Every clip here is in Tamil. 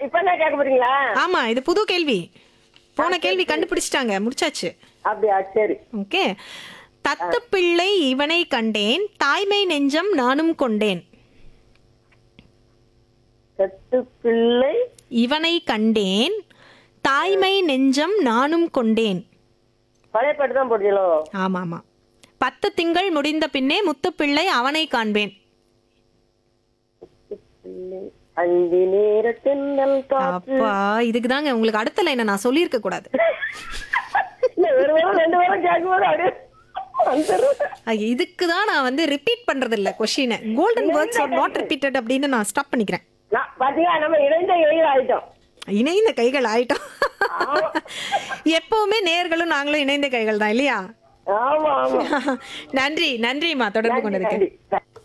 இப்ப என்ன கேட்க போறீங்களா ஆமா இது புது கேள்வி போன கேள்வி கண்டுபிடிச்சிட்டாங்க முடிச்சாச்சு அப்படியா சரி ஓகே தத்த பிள்ளை இவனை கண்டேன் தாய்மை நெஞ்சம் நானும் கொண்டேன் செத்து பிள்ளை இவனை கண்டேன் தாய்மை நெஞ்சம் நானும் கொண்டேன் பழைய பாட்டு தான் போடுறீங்களோ ஆமா ஆமா பத்து திங்கள் முடிந்த பின்னே முத்துப்பிள்ளை அவனை காண்பேன் பிள்ளை அந்தி நேர தென்னல் காற்று அப்பா இதுக்கு தாங்க உங்களுக்கு அடுத்த லைனை நான் சொல்லியிருக்க கூடாது இல்ல ஒரு வாரம் ரெண்டு வாரம் கேட்கும்போது அப்படியே வந்துரும். ஐய, இதுக்கு தான் நான் வந்து ரிப்பீட் பண்றது இல்ல கொஷினை golden words are not repeated அப்படின்னு நான் ஸ்டாப் பண்ணிக்கிறேன் நான் பாத்தீங்களா நம்ம இணைந்த இணையில் ஆயிட்டோம் இணைந்த கைகள் ஆயிட்டோம் எப்பவுமே நேர்களும் நாங்களும் இணைந்த கைகள் தான் இல்லையா ஆமா ஆமா நன்றி நன்றிம்மா தொடர்பு கொண்டதுக்கு நன்றி.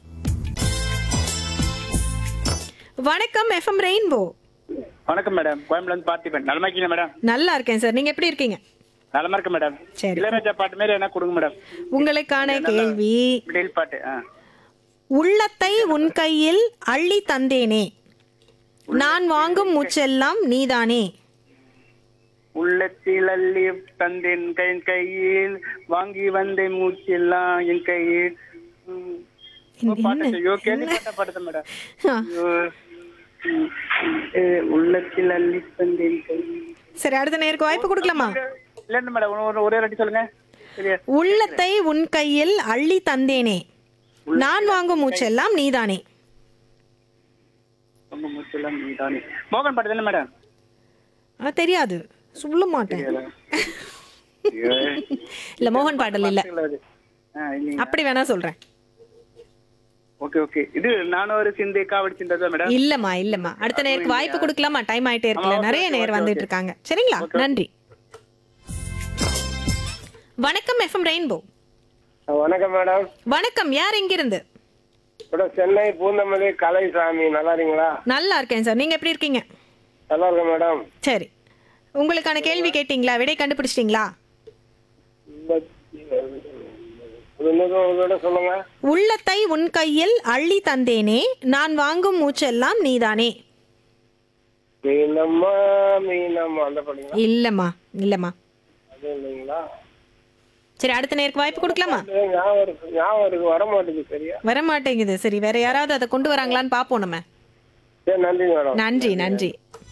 வணக்கம் எஃப்எம் ரெயின்போ வணக்கம் மேடம் கோயம்புல இருந்து பார்த்திபன் நலமா இருக்கீங்க மேடம் நல்லா இருக்கேன் சார் நீங்க எப்படி இருக்கீங்க நலமா இருக்கு மேடம் சரி இளையராஜா பாட்டு மாரி என்ன கொடுங்க மேடம் உங்களுக்கான கேள்வி மிடில் பாட்டு ஆ உள்ளத்தை உன் கையில் அள்ளி தந்தேனே நான் வாங்கும் மூச்செல்லாம் நீதானே உள்ளத்தில் அள்ளி தந்தேன் கை கையில் வாங்கி வந்தேன் மூச்செல்லாம் என் கையில் ம். ஓ, பாட்டு ஐயோ கேள்விப்பட்ட பாட்டு மேடம் ஆ, ஐயோ. ம். ஏ, உள்ளத்தில் அள்ளி தந்தேன் கையில் சரி அடுத்த நேருக்கு வாய்ப்பு கொடுக்கலாமா இல்ல இல்ல மேடம் ஒரு- ஒரே வாட்டி சொல்லுங்க சரியா உள்ளத்தை உன் கையில் அள்ளி தந்தேனே நான் வாங்கும் மூச்செல்லாம் நீதானே உங்க மூச்செல்லாம் நீதானே மோகன் பாட்டு தானே மேடம் ஆ, தெரியாது சொல்ல மாட்டேன் ஐயோ. இல்ல மோகன் பாடல் இல்ல அது. ஆ, இல்லைங்க அப்படி வேணா சொல்றேன் ஓகே ஓகே இது நானும் ஒரு சிந்தை காவடி சிந்தா மேடம் இல்லம்மா இல்லம்மா அடுத்த நேருக்கு வாய்ப்பு கொடுக்கலாமா டைம் ஆயிட்டே இருக்குல்ல நிறைய நேரம் வந்துட்டு இருக்காங்க சரிங்களா நன்றி வணக்கம் எஃப்எம் ரெயின்போ வணக்கம் மேடம் வணக்கம் யார் எங்கிருந்து மேடம் சென்னை பூந்தமல்லி கலைசாமி நல்லா இருக்கீங்களா நல்லா இருக்கேன் சார் நீங்க எப்படி இருக்கீங்க நல்லா இருக்கேன் மேடம் சரி உங்களுக்கான கேள்வி கேட்டீங்களா விடை கண்டுபிடிச்சிட்டீங்களா இன்னொரு சொல்லுங்க உள்ளத்தை உன் கையில் அள்ளி தந்தேனே நான் வாங்கும் மூச்செல்லாம் நீதானே மீனம்மா மீனம்மா அந்த படிங்களா இல்லம்மா இல்லம்மா அது இல்லைங்களா சரி அடுத்த நேருக்கு வாய்ப்பு கொடுக்கலாமா அது ஞாபகம் இருக்கு ஞாபகம் இருக்கு வர மாட்டேங்குது சரியா வர மாட்டேங்குது சரி வேற யாராவது அதை கொண்டு வராங்களான்னு பாப்போம் நம்ம சரி நன்றி மேடம் நன்றி நன்றி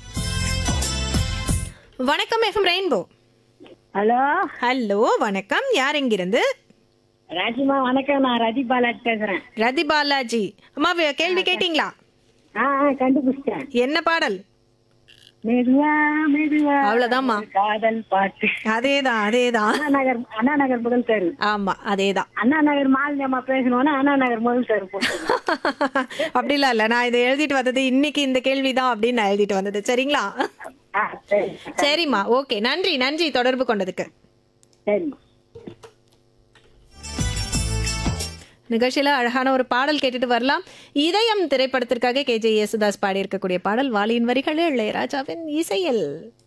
வணக்கம் எஃப்எம் ரெயின்போ ஹலோ ஹலோ வணக்கம் யார் எங்கிருந்து ராஜிமா வணக்கம் நான் ரதி பாலாஜி பேசுறேன் ரதி பாலாஜி அம்மா வே- கேள்வி கேட்டீங்களா ஆ ஆ, கண்டுபிடிச்சிட்டேன் என்ன பாடல் மெதுவா மெதுவா அவ்வளவுதாம்மா ஒரு காதல் பாட்டு அதேதான் அதேதான் அண்ணா நகர் அண்ணா நகர் முதல் தெரு ஆமா அதேதான் அண்ணா நகர் மாலினி அம்மா பேசணும்னா அண்ணா நகர் முதல் தெரு போட்டு அப்படிலாம் இல்ல நான் இதை எழுதிட்டு வந்தது இன்னைக்கு இந்த கேள்விதான் அப்படின்னு நான் எழுதிட்டு வந்தது சரிங்களா ஆ சரி சரிம்மா ஓகே நன்றி நன்றி தொடர்பு கொண்டதுக்கு சரிம்மா நிகழ்ச்சியில அழகான ஒரு பாடல் கேட்டுட்டு வரலாம் இதயம் திரைப்படத்திற்காக கேஜே யேசுதாஸ் பாடியிருக்கக்கூடிய பாடல் வாலியின் வரிகள் இளையராஜாவின் இசையில்